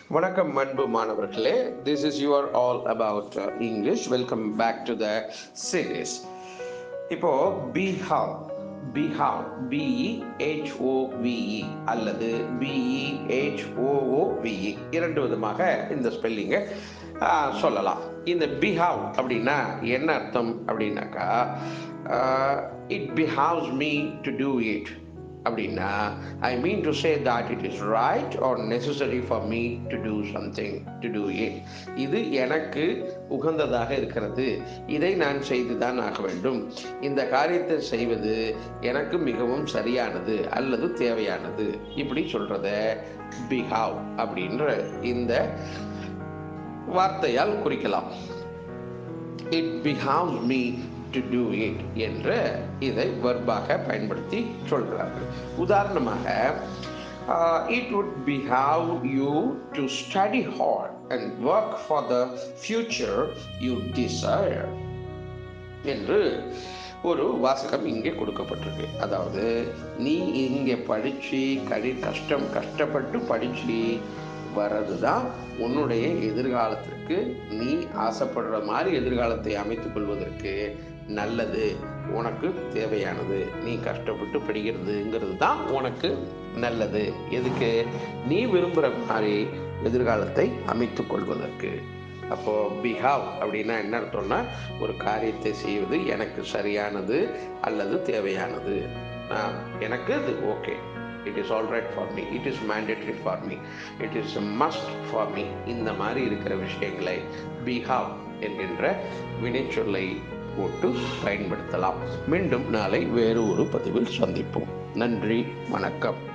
வணக்கம் அன்பு மாணவர்களே this is your all about English welcome back to the series இப்போ பி ஹவ் பி ஹவ் பிஇஹெச்ஓவிஇ அல்லது பிஇஹெச்ஓஓவிஇ இரண்டு விதமாக இந்த ஸ்பெல்லிங்கை சொல்லலாம் இந்த பிஹாவ் அப்படின்னா என்ன அர்த்தம் அப்படின்னாக்கா it behoves me to do it அப்படின்னா I mean to say that it is right or necessary for me to do something to do it இது எனக்கு உகந்ததாக இருக்கிறது இதை நான் செய்து தான் ஆக வேண்டும் இந்த காரியத்தை செய்வது எனக்கு மிகவும் சரியானது அல்லது தேவையானது இப்படி சொல்றத பிஹாவ் அப்படின்ற இந்த வார்த்தையால் குறிக்கலாம் it behoves me to do it என்று இதை வெர்பாக பயன்படுத்தி சொல்கிறார்கள் உதாரணமாக it would behove you to study hard and work for the future you desire என்று ஒரு வாசகம் இங்கே கொடுக்கப்பட்டிருக்கு அதாவது நீ இங்கே படித்து கடி கஷ்டம் கஷ்டப்பட்டு படித்து வர்றது தான் உன்னுடைய எதிர்காலத்திற்கு நீ ஆசைப்படுற மாதிரி எதிர்காலத்தை அமைத்துக் கொள்வதற்கு நல்லது உனக்கு தேவையானது நீ கஷ்டப்பட்டு படிக்கிறதுங்கிறது தான் உனக்கு நல்லது எதுக்கு நீ விரும்புகிற மாதிரி எதிர்காலத்தை அமைத்துக் கொள்வதற்கு அப்போ பிஹாவ் அப்படின்னா என்ன அர்த்தம்னா ஒரு காரியத்தை செய்வது எனக்கு சரியானது அல்லது தேவையானது எனக்கு இது okay it is all right for me it is mandatory for me it is must for me இந்த மாதிரி இருக்கிற விஷயங்களை பிஹாவ் என்கின்ற வினைச்சொல்லை போட்டு பயன்படுத்தலாம் மீண்டும் நாளை வேறு ஒரு பதிவில் சந்திப்போம் நன்றி வணக்கம்